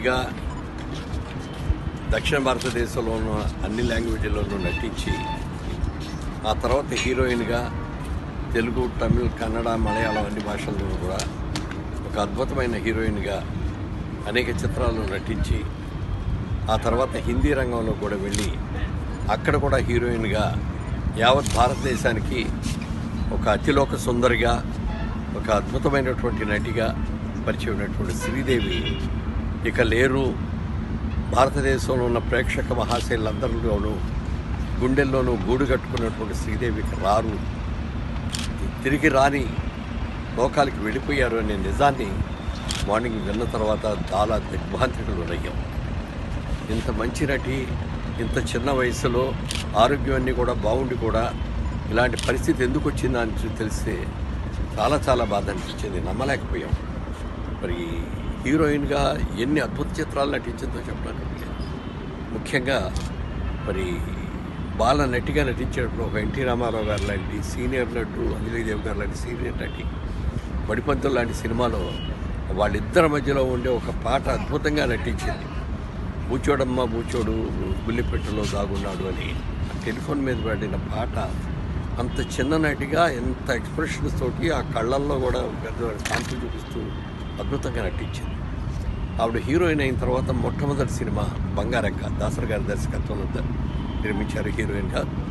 హీరోయిన్గా దక్షిణ భారతదేశంలో ఉన్న అన్ని లాంగ్వేజ్లోనూ నటించి ఆ తర్వాత హీరోయిన్గా తెలుగు తమిళ్ కన్నడ మలయాళం అన్ని భాషల్లో కూడా ఒక అద్భుతమైన హీరోయిన్గా అనేక చిత్రాల్లో నటించి ఆ తర్వాత హిందీ రంగంలో కూడా వెళ్ళి అక్కడ కూడా హీరోయిన్గా యావత్ భారతదేశానికి ఒక అతిలోక సుందరిగా ఒక అద్భుతమైనటువంటి నటిగా పరిచయం ఉన్నటువంటి శ్రీదేవి ఇక లేరు భారతదేశంలో ఉన్న ప్రేక్షక మహాశైలందరిలోనూ గుండెల్లోనూ గూడు కట్టుకున్నటువంటి శ్రీదేవికి రారు తిరిగి రాని లోకాలకి వెళ్ళిపోయారు అనే నిజాన్ని మార్నింగ్ విన్న తర్వాత చాలా దిగ్భ్రాంతికి లోనయ్యాం ఇంత మంచి నటి ఇంత చిన్న వయసులో ఆరోగ్యం అన్నీ కూడా బాగుండి కూడా ఇలాంటి పరిస్థితి ఎందుకు వచ్చిందా అని తెలిస్తే చాలా చాలా బాధ అనిపించింది నమ్మలేకపోయాం మరి హీరోయిన్గా ఎన్ని అద్భుత చిత్రాలు నటించిందో చెప్పడానికి లేదు. ముఖ్యంగా మరి బాల నటిగా నటించేటప్పుడు ఒక ఎన్టీ రామారావు గారు లాంటి సీనియర్ నటు అంజలీదేవి గారు లాంటి సీనియర్ నటి బడిపంతులు లాంటి సినిమాలో వాళ్ళిద్దరి మధ్యలో ఉండే ఒక పాట అద్భుతంగా నటించింది బూచోడమ్మ బూచోడు గుల్లిపెట్టెలో దాగున్నాడు అని టెలిఫోన్ మీద పడిన పాట అంత చిన్న నటిగా ఎంత ఎక్స్ప్రెషన్స్ తోటి ఆ కళ్ళల్లో కూడా పెద్ద కాంతి చూపిస్తూ అద్భుతంగా నటించింది ఆవిడ హీరోయిన్ అయిన తర్వాత మొట్టమొదటి సినిమా బంగారెక్క దాసరి గారి దర్శకత్వంలో ద- నిర్మించారు హీరోయిన్గా